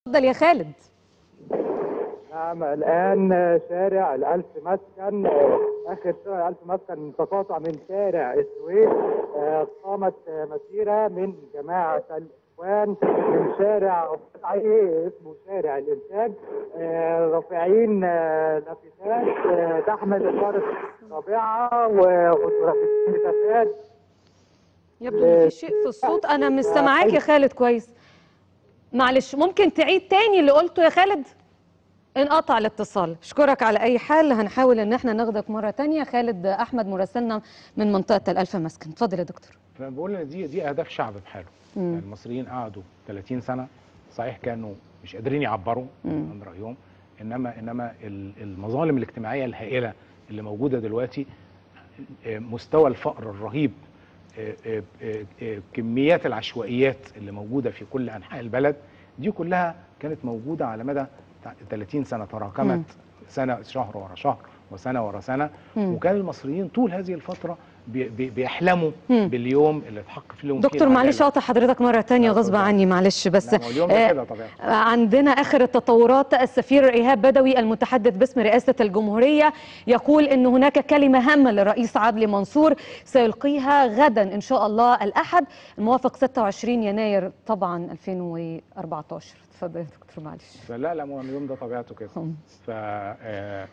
اتفضل يا خالد نعم الآن شارع الألف مسكن آخر شارع الألف مسكن تقاطع من شارع السويس آه، قامت آه، مسيرة من جماعة الإخوان من شارع رفاعي اسمه شارع الإنتاج آه، رافعين آه، لافتات آه، تحمل إشارة رابعة ومتفاد يبدو ان في شيء في الصوت انا مش سامعاك يا خالد كويس معلش ممكن تعيد تاني اللي قلته يا خالد انقطع الاتصال اشكرك على اي حال هنحاول ان احنا ناخدك مره تانية خالد احمد مراسلنا من منطقه الالف مسكن اتفضل يا دكتور فانا بقول ان دي دي اهداف شعب بحاله يعني المصريين قعدوا 30 سنه صحيح كانوا مش قادرين يعبروا عن رايهم انما انما ال- المظالم الاجتماعيه الهائله اللي موجوده دلوقتي آه، مستوى الفقر الرهيب آه، آه، آه، آه، كميات العشوائيات اللي موجوده في كل انحاء البلد دي كلها كانت موجوده على مدى تع- 30 سنه تراكمت سنه شهر ورا شهر وسنه ورا سنه وكان المصريين طول هذه الفتره بي- بي- بيحلموا باليوم اللي اتحقق فيه لهم فيه دكتور معلش العدالة. اقطع حضرتك مره تانية لا، غصب اتفضل. عني معلش بس لا، ما هو اليوم ده آه، كده طبيعي. عندنا اخر التطورات السفير ايهاب بدوي المتحدث باسم رئاسه الجمهوريه يقول ان هناك كلمه هامه للرئيس عدلي منصور سيلقيها غدا ان شاء الله الاحد الموافق 26 يناير طبعا 2014 اتفضل يا دكتور معلش فلا لا ما هو اليوم ده طبيعته كده هم. ف آه،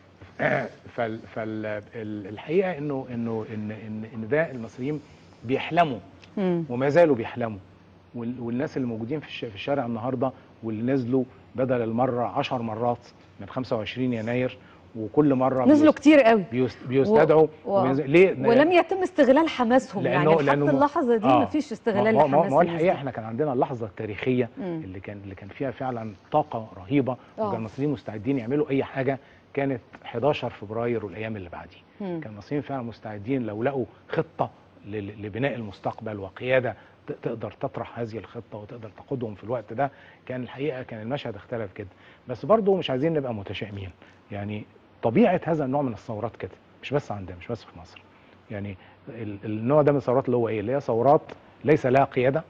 فال فال ال- الحقيقه انه انه ان ان ان ده المصريين بيحلموا مم. وما زالوا بيحلموا وال- والناس اللي موجودين في الش- في الشارع النهارده واللي نزلوا بدل المره 10 مرات من 25 يناير وكل مره نزلوا بيست- كتير قوي بيست- بيستدعوا و- وبينزل- ليه ولم يتم استغلال حماسهم يعني لأنه- لحد لأنه- اللحظه دي آه. مفيش استغلال ما هو- ما هو- لحماس ما هو الناس الحقيقه دي. احنا كان عندنا اللحظه التاريخيه مم. اللي كان اللي كان فيها فعلا طاقه رهيبه آه. وكان المصريين مستعدين يعملوا اي حاجه كانت 11 فبراير والايام اللي بعديه مم. كان المصريين فعلا مستعدين لو لقوا خطه ل- لبناء المستقبل وقياده ت- تقدر تطرح هذه الخطه وتقدر تقودهم في الوقت ده كان الحقيقه كان المشهد اختلف جدا بس برضه مش عايزين نبقى متشائمين يعني طبيعه هذا النوع من الثورات كده مش بس عندنا مش بس في مصر يعني ال- النوع ده من الثورات اللي هو ايه اللي هي ثورات ليس لها قياده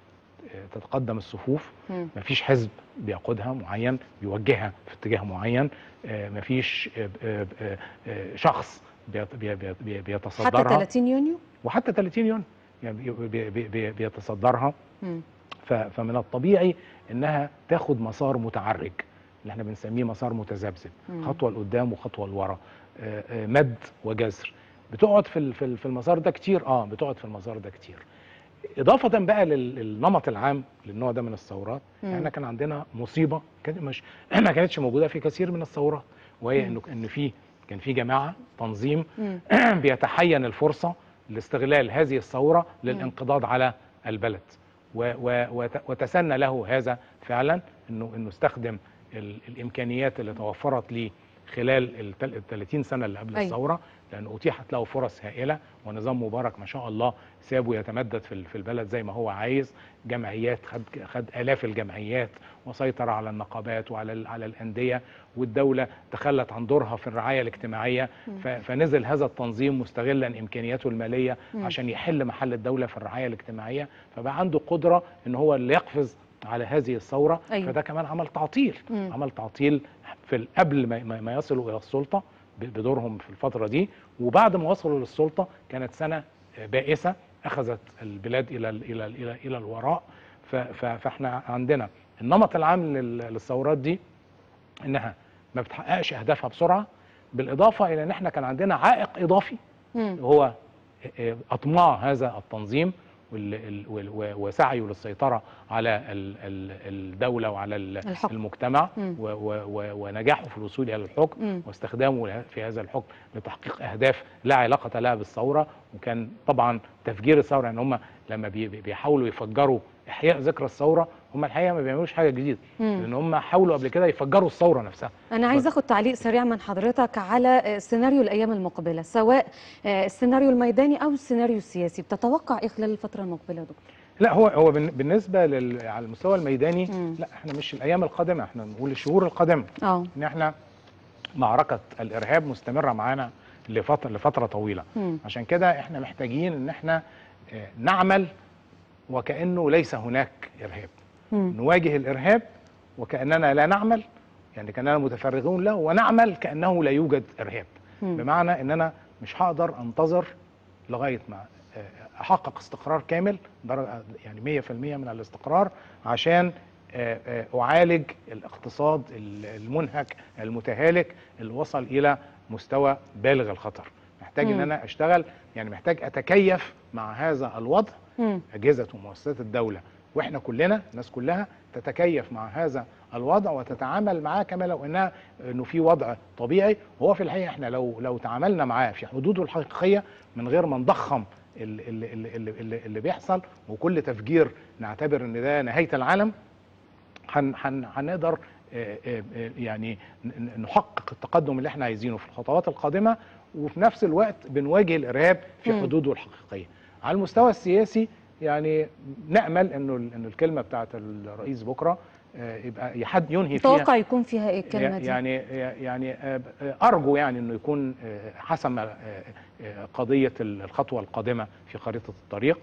آه، تتقدم الصفوف مم. مفيش حزب بيقودها معين بيوجهها في اتجاه معين آه، مفيش آه، آه، آه، آه، شخص بيت- بي- بي- بي- حتى بيتصدرها 30 يونيو وحتى 30 يونيو يعني بي- بي- بي- بي- بيتصدرها مم. ف- فمن الطبيعي انها تاخد مسار متعرج اللي احنا بنسميه مسار متذبذب مم. خطوه لقدام وخطوه لورا آه، آه، مد وجزر بتقعد في ال- في ال- في المسار ده كتير اه بتقعد في المسار ده كتير اضافه بقى لل- للنمط العام للنوع ده من الثورات مم. احنا كان عندنا مصيبه كانت مش ما كانتش موجوده في كثير من الثورات وهي انه ان في كان في جماعه تنظيم مم. بيتحين الفرصه لاستغلال هذه الثوره للانقضاض على البلد و و وت- وتسنى له هذا فعلا انه انه استخدم ال الامكانيات اللي توفرت ليه خلال ال 30 سنه اللي قبل أيوة. الثوره لان اتيحت له فرص هائله ونظام مبارك ما شاء الله سابه يتمدد في ال- في البلد زي ما هو عايز جمعيات خد خد الاف الجمعيات وسيطر على النقابات وعلى ال- على الانديه والدوله تخلت عن دورها في الرعايه الاجتماعيه ف- فنزل هذا التنظيم مستغلا امكانياته الماليه عشان يحل محل الدوله في الرعايه الاجتماعيه فبقى عنده قدره ان هو اللي يقفز على هذه الثوره أيوة. فده كمان عمل تعطيل مم. عمل تعطيل في ال- قبل ما- ما ما يصلوا الى السلطه ب- بدورهم في الفتره دي وبعد ما وصلوا للسلطه كانت سنه بائسه اخذت البلاد الى ال- الى ال- الى الى الوراء ف- ف- فاحنا عندنا النمط العام لل- للثورات دي انها ما بتحققش اهدافها بسرعه بالاضافه الى ان احنا كان عندنا عائق اضافي مم. هو اطماع هذا التنظيم وال- ال- وال- و- وسعيه للسيطره على ال- ال- الدوله وعلى ال- الحكم. المجتمع مم. و- و- و- ونجاحه في الوصول الى الحكم مم. واستخدامه له- في هذا الحكم لتحقيق اهداف لا علاقه لها بالثوره وكان طبعا تفجير الثوره ان هم لما بي- بي- بيحاولوا يفجروا احياء ذكرى الثوره هم الحقيقه ما بيعملوش حاجه جديده مم. لان هم حاولوا قبل كده يفجروا الثوره نفسها أنا عايز أخد تعليق سريع من حضرتك على آه، سيناريو الأيام المقبلة سواء آه، السيناريو الميداني أو السيناريو السياسي بتتوقع إيه خلال الفترة المقبلة يا دكتور؟ لا هو هو بالن- بالنسبه لل... على المستوى الميداني مم. لا احنا مش الايام القادمه احنا بنقول الشهور القادمه اه ان احنا معركه الارهاب مستمره معانا لفتره لفتره طويله مم. عشان كده احنا محتاجين ان احنا آه، نعمل وكانه ليس هناك ارهاب مم. نواجه الارهاب وكاننا لا نعمل يعني كاننا متفرغون له ونعمل كانه لا يوجد ارهاب مم. بمعنى ان انا مش هقدر انتظر لغايه ما آه، احقق استقرار كامل درجه يعني 100% من الاستقرار عشان آه، آه، اعالج الاقتصاد المنهك المتهالك اللي وصل الى مستوى بالغ الخطر محتاج ان مم. انا اشتغل يعني محتاج اتكيف مع هذا الوضع مم. اجهزه ومؤسسات الدوله واحنا كلنا الناس كلها تتكيف مع هذا الوضع وتتعامل معاه كما لو انها انه في وضع طبيعي وهو في الحقيقه احنا لو لو تعاملنا معاه في حدوده الحقيقيه من غير ما نضخم اللي, اللي, اللي, اللي, اللي بيحصل وكل تفجير نعتبر ان ده نهايه العالم هن هن هنقدر آه، آه، آه، يعني ن- ن- نحقق التقدم اللي احنا عايزينه في الخطوات القادمه وفي نفس الوقت بنواجه الارهاب في مم. حدوده الحقيقيه. على المستوى السياسي يعني نامل انه ال- انه الكلمه بتاعت الرئيس بكره آه، يبقى يحد ينهي فيها توقع يكون فيها ايه الكلمه دي يعني يعني آه، آه، ارجو يعني انه يكون آه، حسم آه، آه، قضيه الخطوه القادمه في خريطه الطريق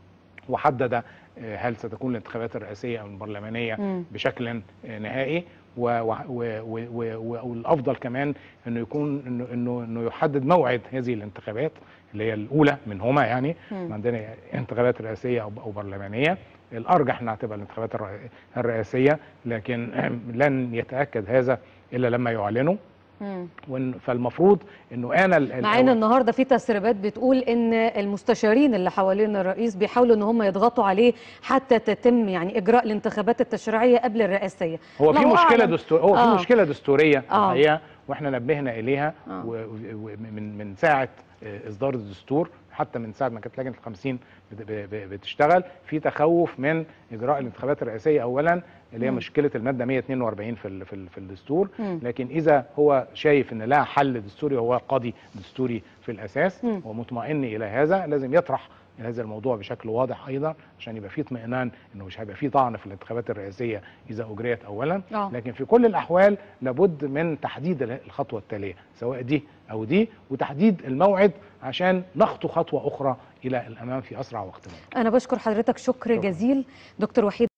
وحدد آه، هل ستكون الانتخابات الرئاسيه او البرلمانيه مم. بشكل آه، نهائي و- و- و- و- و- والافضل كمان انه يكون انه انه انه يحدد موعد هذه الانتخابات اللي هي الاولى منهما يعني مم. عندنا انتخابات رئاسيه او او برلمانيه الارجح انها تبقى الانتخابات الر- الرئاسيه لكن لن يتاكد هذا الا لما يعلنوا مم. وإن- فالمفروض انه انا ال- مع ان الأول- النهارده في تسريبات بتقول ان المستشارين اللي حوالين الرئيس بيحاولوا ان هم يضغطوا عليه حتى تتم يعني اجراء الانتخابات التشريعيه قبل الرئاسيه هو في الله مشكله أعلم. دستور هو آه. في مشكله دستوريه آه. الحقيقه واحنا نبهنا اليها آه. ومن من ساعه آه، اصدار الدستور حتى من ساعه ما كانت لجنه الخمسين بت- ب- ب- بتشتغل في تخوف من اجراء الانتخابات الرئاسيه اولا اللي هي مم. مشكله الماده 142 في ال- في ال- في الدستور مم. لكن اذا هو شايف ان لها حل دستوري وهو قاضي دستوري في الاساس مم. ومطمئن الى هذا لازم يطرح هذا الموضوع بشكل واضح ايضا عشان يبقى فيه اطمئنان انه مش هيبقى فيه طعن في الانتخابات الرئاسيه اذا اجريت اولا آه. لكن في كل الاحوال لابد من تحديد ال- الخطوه التاليه سواء دي او دي وتحديد الموعد عشان نخطو خطوه اخرى الى الامام في اسرع وقت ممكن انا بشكر حضرتك شكر شكراً. جزيل دكتور وحيد